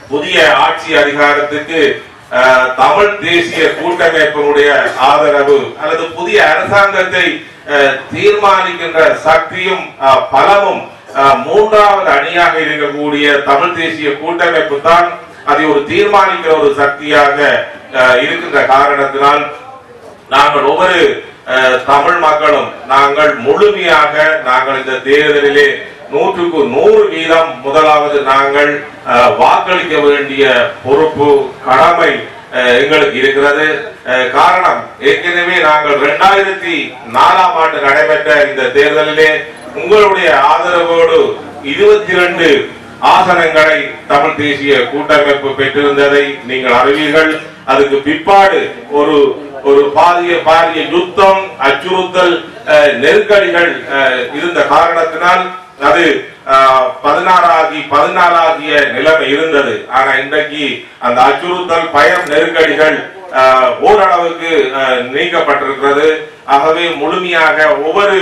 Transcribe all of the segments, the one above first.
புதிய ஆட்சி அதிகாரத்துக்கு அஹ், தமிழ் தேசிய கூட்டமைப்பினுடைய ஆதரவு அல்லது புதிய அரசாங்கத்தை அஹ், தீர்மானிக்கின்ற சக்தியும் அஹ், பலமும் அஹ், மூன்றாவது அணியாக இருக்கக்கூடிய தமிழ் தேசிய கூட்டமைப்பு தான் அதை ஒரு தீர்மானிக்கிற ஒரு சக்தியாக அஹ், இருக்கின்ற காரணத்தினால் நாங்கள் ஒவ்வொரு அஹ், தமிழ் மக்களும் நாங்கள் முழுமையாக நாங்கள் இந்த தேர்தலிலே நூற்றுக்கு நூறு வீதம் முதலாவது நாங்கள் அஹ், வாக்களிக்க வேண்டிய பொறுப்பு கடமை அஹ், எங்களுக்கு இருக்கிறது அஹ், காரணம் ஏற்கனவே நாங்கள் இரண்டாயிரத்தி நாலாம் ஆண்டு நடைபெற்ற இந்த தேர்தலிலே உங்களுடைய ஆதரவோடு இருபத்தி ரெண்டு ஆசனங்களை தமிழ் தேசிய கூட்டமைப்பு பெற்றிருந்ததை நீங்கள் அறிவீர்கள் அதுக்கு பிற்பாடு ஒரு ஒரு பாரிய பாரிய யுத்தம் அச்சுறுத்தல் அஹ், நெருக்கடிகள் அஹ், இருந்த காரணத்தினால் அது அஹ், பதினாறாகி பதினாலாகிய நிலைமை இருந்தது ஆனா இன்றைக்கு அந்த அச்சுறுத்தல் பயம் நெருக்கடிகள் அஹ், ஓரளவுக்கு அஹ், நீக்கப்பட்டிருக்கிறது ஆகவே முழுமையாக ஒவ்வொரு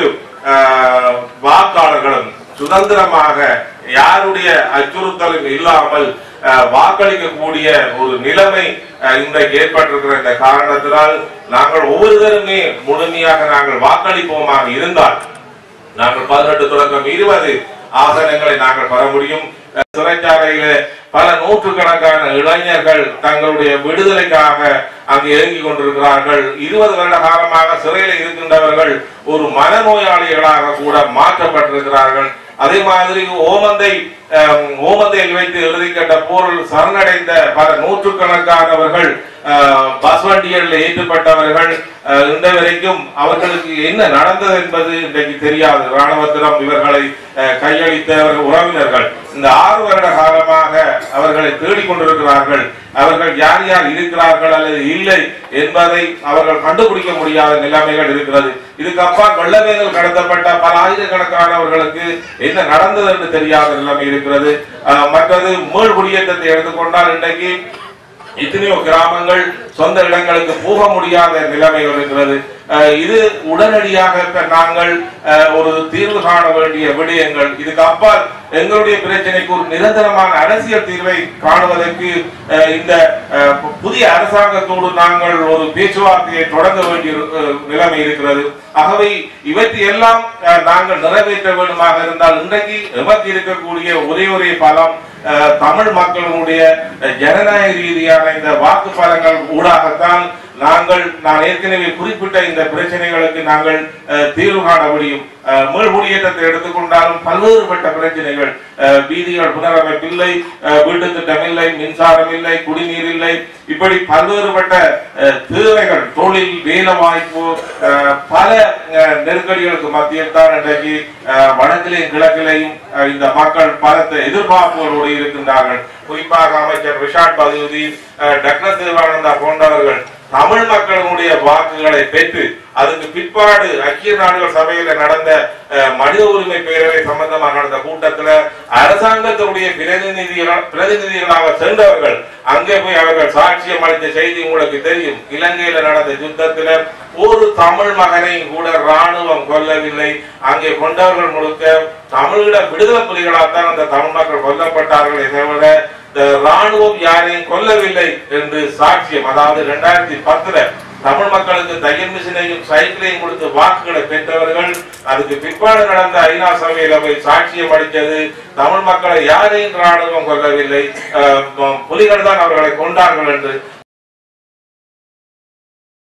அஹ், வாக்காளர்களும் சுதந்திரமாக யாருடைய அச்சுறுத்தலும் இல்லாமல் அஹ், வாக்களிக்கக்கூடிய ஒரு நிலைமை அஹ், இன்றைக்கு ஏற்பட்டிருக்கிற இந்த காரணத்தினால் நாங்கள் ஒவ்வொருவருமே முழுமையாக நாங்கள் வாக்களிப்போமாக இருந்தால் நாங்கள் பதினெட்டு தொடக்கம் இருபது ஆசனங்களை நாங்கள் பெற முடியும் அஹ், சிறைச்சாலையில பல நூற்றுக்கணக்கான இளைஞர்கள் தங்களுடைய விடுதலைக்காக அங்கு இயங்கிக் கொண்டிருக்கிறார்கள் இருபது வருட காலமாக சிறையில் இருக்கின்றவர்கள் ஒரு மனநோயாளிகளாக கூட மாற்றப்பட்டிருக்கிறார்கள் அதே மாதிரி ஓமந்தை அஹ், ஓமந்தையில் வைத்து எழுதி கட்ட போரில் சரணடைந்த பல நூற்றுக்கணக்கானவர்கள் அஹ், பஸ் வண்டிகளில் ஏற்றப்பட்டவர்கள் அஹ், இன்று வரைக்கும் அவர்களுக்கு என்ன நடந்தது என்பது இன்றைக்கு தெரியாது ராணுவத்திடம் இவர்களை அஹ், கையளித்தவர்கள் உறவினர்கள் இந்த ஆறு வருட காலமாக அவர்களை தேடிக் கொண்டிருக்கிறார்கள் அவர்கள் யார் யார் இருக்கிறார்கள் அல்லது இல்லை என்பதை அவர்கள் கண்டுபிடிக்க முடியாத நிலைமைகள் இருக்கிறது இதுக்கு அப்பால் வெள்ளவேதல் கடத்தப்பட்ட பல ஆயிரக்கணக்கானவர்களுக்கு என்ன நடந்தது என்று தெரியாத நிலைமை இருக்கிறது அஹ், மற்றது மேல் குடியேற்றத்தை எடுத்துக்கொண்டால் இன்றைக்கு எத்தனையோ கிராமங்கள் சொந்த இடங்களுக்கு போக முடியாத நிலைமைகள் இருக்கிறது அஹ் இது உடனடியாக இப்ப நாங்கள் அஹ், ஒரு தீர்வு காண வேண்டிய விடயங்கள் இதுக்கு அப்பால் எங்களுடைய பிரச்சனைக்கு ஒரு நிரந்தரமான அரசியல் தீர்வை காணுவதற்கு அஹ், இந்த அஹ், பு- புதிய அரசாங்கத்தோடு நாங்கள் ஒரு பேச்சுவார்த்தையை தொடங்க வேண்டிய அஹ், நிலைமை இருக்கிறது ஆகவே இவற்றை எல்லாம் அஹ், நாங்கள் நிறைவேற்ற வேண்டுமாக இருந்தால் இன்றைக்கு எமக்கு இருக்கக்கூடிய ஒரே ஒரே பலம் அஹ், தமிழ் மக்களுடைய அஹ், ஜனநாயக ரீதியான இந்த வாக்கு பலங்கள் ஊடாகத்தான் நாங்கள் நான் ஏற்கனவே குறிப்பிட்ட இந்த பிரச்சனைகளுக்கு நாங்கள் அஹ், தீர்வு காண முடியும் அஹ், மீள் குடியேற்றத்தை எடுத்துக்கொண்டாலும் பல்வேறுபட்ட பிரச்சனைகள் அஹ், வீதிகள் புனரமைப்பில்லை அஹ், வீட்டு திட்டம் இல்லை மின்சாரம் இல்லை குடிநீர் இல்லை இப்படி பல்வேறுபட்ட அஹ், தேவைகள் தொழில் வேலை வாய்ப்பு அஹ், பல அஹ், நெருக்கடிகளுக்கு மத்தியில் தான் இன்றைக்கு அஹ், வடக்கிலையும் கிழக்கிலையும் அஹ், இந்த மக்கள் பலத்த எதிர்பார்ப்புகளோடு இருக்கின்றார்கள் குறிப்பாக அமைச்சர் ரிஷாட் பதவுதீன் டக்ளஸ் தேவானந்தா போன்றவர்கள் தமிழ் மக்களுடைய வாக்குகளை பெற்று அதுக்கு பிற்பாடு ஐக்கிய நாடுகள் சபையில நடந்த அஹ், மனித உரிமை பேரவை சம்பந்தமாக நடந்த கூட்டத்துல அரசாங்கத்தினுடைய பிரதிநிதிகள் பிரதிநிதிகளாக சென்றவர்கள் அங்கே போய் அவர்கள் சாட்சியம் அளித்த செய்தி உங்களுக்கு தெரியும் இலங்கையில நடந்த யுத்தத்துல ஒரு தமிழ் மகனை கூட ராணுவம் கொல்லவில்லை அங்கே கொண்டவர்கள் முழுக்க தமிழீழ விடுதலை புலிகளால்தான் அந்த தமிழ் மக்கள் கொல்லப்பட்டார்களே தவிர இந்த ராணுவம் யாரையும் கொல்லவில்லை என்று சாட்சியம் அதாவது இரண்டாயிரத்தி பத்துல தமிழ் மக்களுக்கு தையல் மிஷினையும் சைக்கிளையும் கொடுத்து வாக்குகளை பெற்றவர்கள் அதுக்கு பிற்பாடு நடந்த ஐநா சபையில போய் சாட்சியம் அளித்தது தமிழ் மக்களை யாரையும் ராணுவம் கொல்லவில்லை அஹ், புலிகள் தான் அவர்களை கொண்டார்கள் என்று